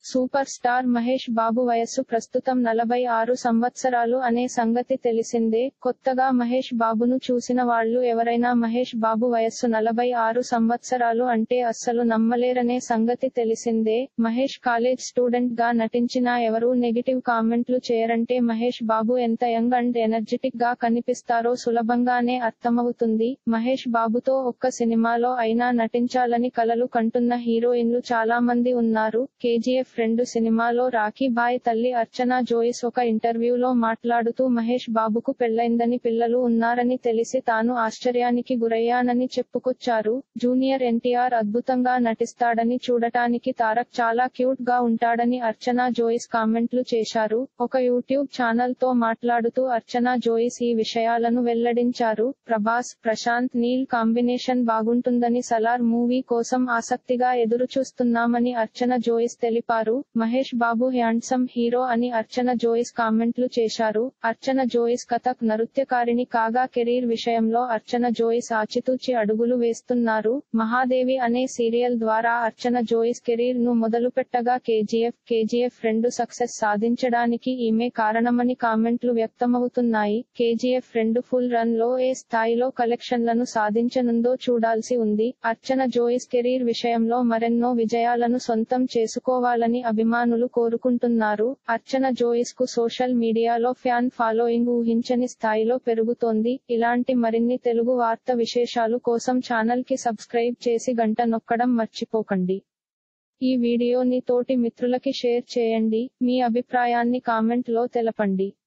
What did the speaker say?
super star Mahesh బాబు వయస్సు ప్రస్తుతం నలభై ఆరు సంవత్సరాలు అనే సంగతి తెలిసిందే కొత్తగా మహేష్ బాబును చూసిన వాళ్ళు ఎవరైనా మహేష్ బాబు వయస్సు నలభై ఆరు సంవత్సరాలు అంటే అస్సలు నమ్మలేరనే సంగతి తెలిసిందే మహేష్ కాలేజ్ స్టూడెంట్ గా నటించినా ఎవరూ నెగిటివ్ కామెంట్లు చేయరంటే మహేష్ బాబు ఎంత యంగ్ అండ్ ఎనర్జెటిక్ గా కనిపిస్తారో సులభంగానే అర్థమవుతుంది మహేష్ బాబుతో ఒక్క సినిమాలో అయినా నటించాలని కలలు కంటున్న హీరోయిన్లు చాలా మంది ఉన్నారు కేజీఎఫ్ రెండు సినిమాలో రాఖీ బాయ్ తల్లి అర్చనా జోయిస్ ఒక ఇంటర్వ్యూలో మాట్లాడుతూ మహేష్ బాబుకు పెళ్లైందని పిల్లలు ఉన్నారని తెలిసి తాను ఆశ్చర్యానికి గురయ్యానని చెప్పుకొచ్చారు జూనియర్ ఎన్టీఆర్ అద్భుతంగా నటిస్తాడని చూడటానికి తారక్ చాలా క్యూట్ గా ఉంటాడని అర్చనా జోయిస్ కామెంట్లు చేశారు ఒక యూట్యూబ్ ఛానల్ తో మాట్లాడుతూ అర్చనా జోయిస్ ఈ విషయాలను వెల్లడించారు ప్రభాస్ ప్రశాంత్ నీల్ కాంబినేషన్ బాగుంటుందని సలార్ మూవీ కోసం ఆసక్తిగా ఎదురు చూస్తున్నామని అర్చన జోయిస్ తెలిపారు మహేష్ బాబు హ్యాండ్సమ్ హీరో అని అర్చన జోయిస్ కామెంట్లు చేశారు అర్చన జోయిస్ కథక్ నృత్యకారిణి కాగా కెరీర్ విషయంలో అర్చన జోయిస్ ఆచితూచి అడుగులు వేస్తున్నారు మహాదేవి అనే సీరియల్ ద్వారా అర్చన జోయిస్ కెరీర్ ను మొదలుపెట్టగా కేజీఎఫ్ కేజీఎఫ్ రెండు సక్సెస్ సాధించడానికి ఈమె కారణమని కామెంట్లు వ్యక్తమవుతున్నాయి కేజీఎఫ్ రెండు ఫుల్ రన్ లో ఏ స్థాయిలో కలెక్షన్లను సాధించనుందో చూడాల్సి ఉంది అర్చన జోయిస్ కెరీర్ విషయంలో మరెన్నో విజయాలను సొంతం చేసుకోవాలని అభిమానులు కోరుకుంటున్నారు అర్చన జోయిస్ కు సోషల్ మీడియాలో ఫ్యాన్ ఫాలోయింగ్ ఊహించని స్థాయిలో పెరుగుతోంది ఇలాంటి మరిన్ని తెలుగు వార్త విశేషాలు కోసం ఛానల్ కి సబ్స్క్రైబ్ చేసి గంట నొక్కడం మర్చిపోకండి ఈ వీడియోని తోటి మిత్రులకి షేర్ చేయండి మీ అభిప్రాయాన్ని కామెంట్ లో తెలపండి